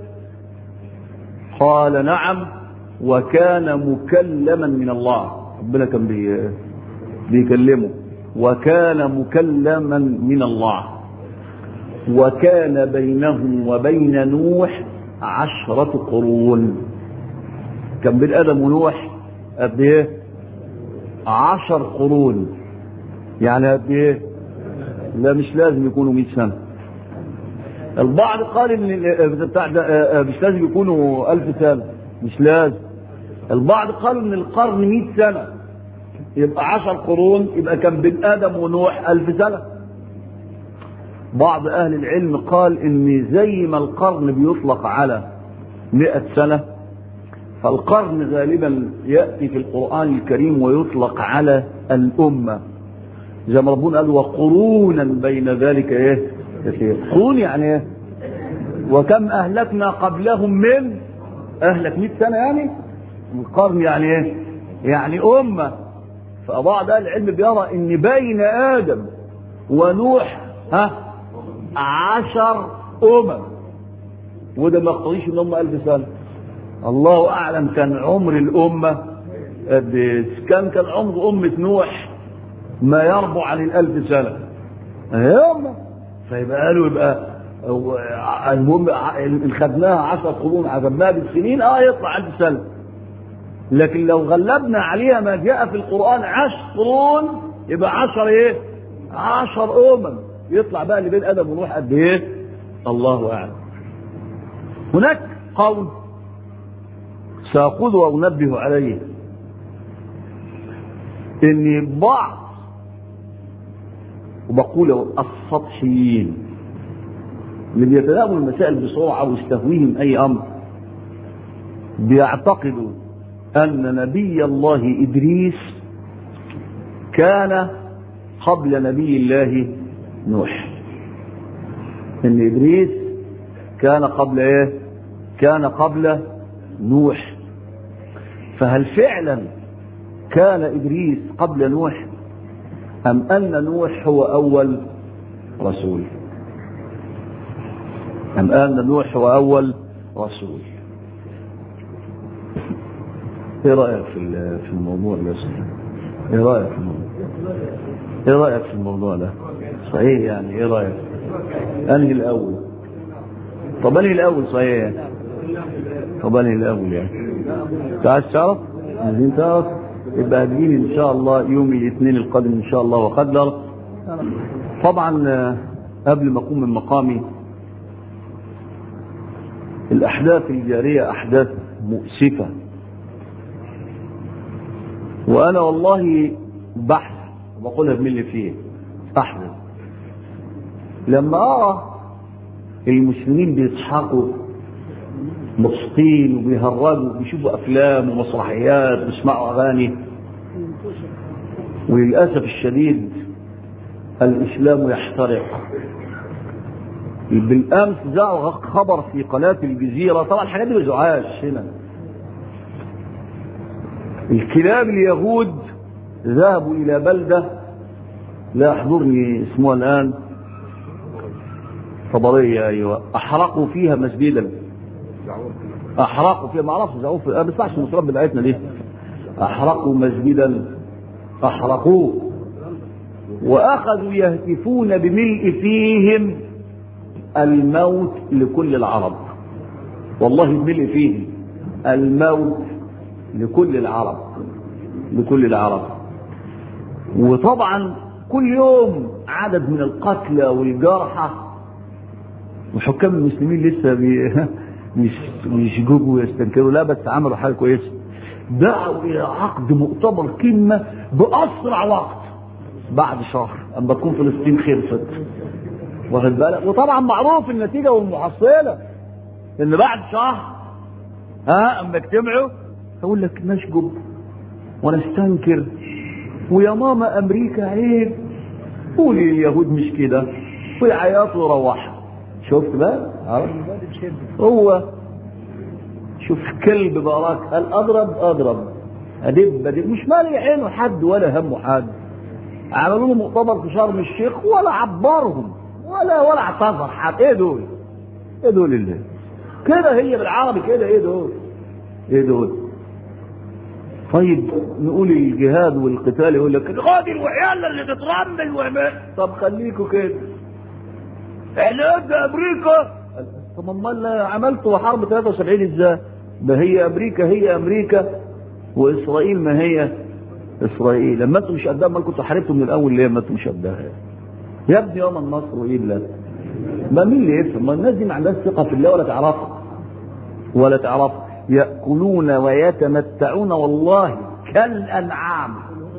قال نعم وكان مكلما من الله ربنا كان بي بيكلمه وكان مكلما من الله وكان بينه وبين نوح عشرة قرون كان بين آدم ونوح قد إيه؟ عشر قرون يعني قد ايه لا مش لازم يكونوا 100 سنه البعض قال ان بتاع ده مش لازم يكونوا 1000 سنه مش لازم البعض قالوا ان القرن 100 سنه يبقى 10 قرون يبقى كان بين ادم ونوح 1000 سنه بعض اهل العلم قال ان زي ما القرن بيطلق على 100 سنه فالقرن غالبا يأتي في القرآن الكريم ويطلق على الأمة زي ما ربنا قال وقرونا بين ذلك ايه كثير قرون يعني ايه وكم أهلكنا قبلهم من أهلك 100 سنة يعني القرن يعني ايه يعني أمة فبعض أهل العلم بيرى إن بين آدم ونوح ها عشر أمم وده ما يقتضيش إن هم ألف سنة الله اعلم كان عمر الامه قد كان كان عمر امه نوح ما يربع عن الالف سنه هي امه فيبقى قالوا يبقى المهم ان خدناها عشر قرون عذبناها بالسنين اه يطلع ألف سنة لكن لو غلبنا عليها ما جاء في القرآن عشر قرون يبقى عشر ايه عشر أمم يطلع بقى اللي بين آدم ونوح قد ايه الله أعلم هناك قول سأقول وأنبه عليه ان بعض وبقول السطحيين اللي بيتناولوا المسائل بسرعة واستهويهم أي أمر بيعتقدوا أن نبي الله إدريس كان قبل نبي الله نوح إن إدريس كان قبل إيه؟ كان قبل نوح فهل فعلا كان إدريس قبل نوح أم أن نوح هو أول رسول أم أن نوح هو أول رسول إيه رأيك في في الموضوع ده إيه رأيك في الموضوع إيه رأيك في الموضوع ده صحيح يعني إيه رأيك أنهي الأول طب أنهي الأول صحيح طب أنهي الأول يعني أنت عايز تعرف عايزين تعرف يبقى هتجيلي ان شاء الله يوم الاثنين القادم ان شاء الله وقدر طبعا قبل ما اقوم من مقامي الاحداث الجاريه احداث مؤسفه وانا والله بحث بقولها بمن اللي فيه احزن لما ارى المسلمين بيضحكوا مبسوطين وبيهرجوا وبيشوفوا افلام ومسرحيات ويسمعوا اغاني وللاسف الشديد الاسلام يحترق بالامس ذاعوا خبر في قناه الجزيره طبعا الحاجات دي ما بيذوعهاش هنا الكلاب اليهود ذهبوا الى بلده لا يحضرني اسمها الان طبريه ايوه احرقوا فيها مسجدا احرقوا فيها ما اعرفش زعوف ما بسمعش المصرات بتاعتنا دي احرقوا مسجدا احرقوه واخذوا يهتفون بملء فيهم الموت لكل العرب والله بملء فيهم الموت لكل العرب لكل العرب وطبعا كل يوم عدد من القتلى والجرحى وحكام المسلمين لسه بي مش مش جوجوا ويستنكروا لا بس عملوا حاجه كويسه دعوا الى عقد مؤتمر قمه باسرع وقت بعد شهر اما تكون فلسطين خلصت واخد بالك وطبعا معروف النتيجه والمحصله ان بعد شهر ها اما اجتمعوا اقول لك نشجب ونستنكر ويا ماما امريكا عيب قولي اليهود مش كده ويعيطوا ويروحوا شفت بقى عرفت هو شوف كلب براك هل اضرب اضرب ادب ادب مش مالي عينه حد ولا همه حد عملوا له مؤتمر في شرم الشيخ ولا عبرهم ولا ولا اعتذر حد ايه دول ايه دول اللي كده هي بالعربي كده ايه دول ايه دول طيب نقول الجهاد والقتال يقول لك الغادي الوحيالة اللي تترمل وعمل طب خليكوا كده احنا قد امريكا طب امال عملتوا حرب 73 ازاي؟ ما هي امريكا هي امريكا واسرائيل ما هي اسرائيل لما انتم مش قدها امال كنتوا حاربتوا من الاول ليه ما انتم مش قدها يا ابني يوم النصر وايه لا ما مين اللي يفهم ما الناس دي ما عندهاش ثقه في الله ولا تعرفها ولا تعرفها ياكلون ويتمتعون والله كالانعام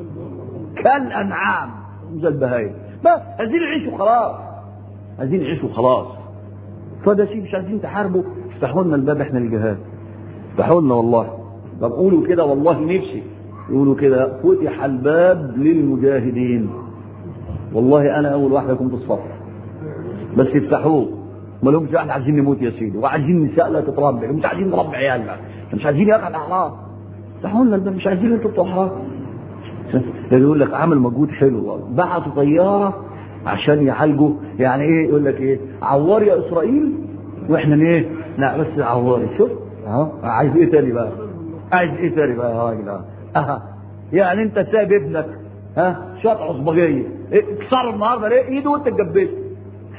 كالانعام زي البهايم بس عايزين يعيشوا خلاص عايزين يعيشوا خلاص فده شيء مش عايزين تحاربوا افتحوا لنا الباب احنا للجهاد افتحوا لنا والله طب قولوا كده والله نفسي يقولوا كده فتح الباب للمجاهدين والله انا اول واحد كنت الصف بس يفتحوه ما لهمش احنا عايزين نموت يا سيدي وعايزين نساء لا تتربع مش عايزين نربي عيالنا مش عايزين يقع الاحرار افتحوا لنا الباب مش عايزين انتوا بتوع احرار يقول لك عمل مجهود حلو بعتوا طياره عشان يعالجوا يعني ايه يقول لك ايه عوار يا اسرائيل واحنا ايه لا بس عواري شوف اهو عايز ايه تاني بقى عايز ايه تاني بقى يا راجل اه يعني انت سايب ابنك ها شاط عصبجيه إيه كسر النهارده ليه ايده وانت اتجبست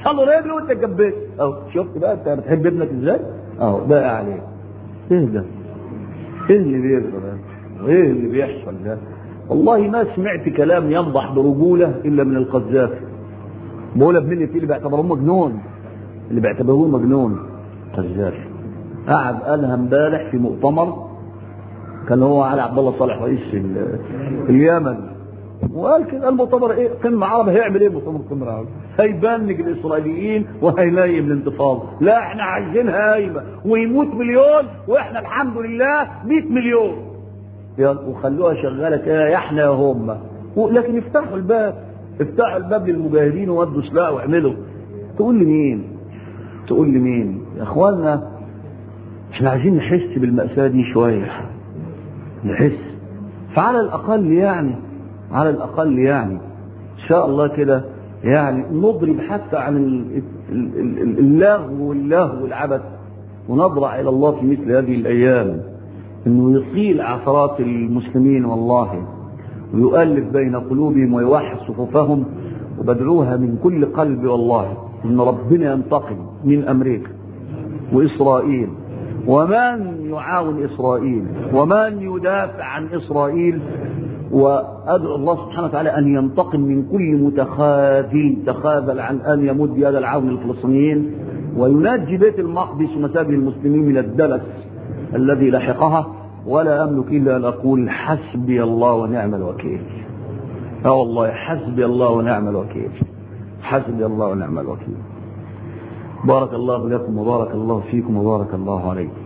الله رجله وانت كبيت اهو شفت بقى انت بتحب ابنك ازاي اهو بقى عليك ايه ده ايه اللي بيجرى ده ايه اللي بيحصل ده والله ما سمعت كلام ينضح برجوله الا من القذافي بقول ابن اللي فيه اللي بيعتبروه مجنون اللي بيعتبروه مجنون قذافي قعد قالها امبارح في مؤتمر كان هو علي عبد الله صالح رئيس ال- اليمن وقال كده المؤتمر ايه قمه عربي هيعمل ايه مؤتمر قمه عربي؟ هيبنج الاسرائيليين وهيلايم الانتفاضه، لا احنا عايزينها هايمه ويموت مليون واحنا الحمد لله 100 مليون. يلا وخلوها شغاله كده احنا يا هم لكن افتحوا الباب افتحوا الباب للمجاهدين وودوا سلاح واعملوا تقول لي مين؟ تقول لي مين؟ يا اخوانا احنا عايزين نحس بالمأساة دي شوية نحس فعلى الأقل يعني على الأقل يعني إن شاء الله كده يعني نضرب حتى عن ال- ال- ال- اللغو واللهو والعبث ونضرع إلى الله في مثل هذه الأيام إنه يطيل عثرات المسلمين والله ويؤلف بين قلوبهم ويوحد صفوفهم وبدعوها من كل قلبي والله إن ربنا ينتقم من أمريكا وإسرائيل ومن يعاون إسرائيل ومن يدافع عن إسرائيل وأدعو الله سبحانه وتعالى أن ينتقم من كل متخاذل تخاذل عن أن يمد يد العون للفلسطينيين وينجي بيت المقدس ومساجد المسلمين من الدلس الذي لحقها ولا أملك إلا أن أقول حسبي الله ونعم الوكيل اه والله حسبي الله ونعم الوكيل حسبي الله ونعم الوكيل بارك الله لكم وبارك الله فيكم وبارك الله عليكم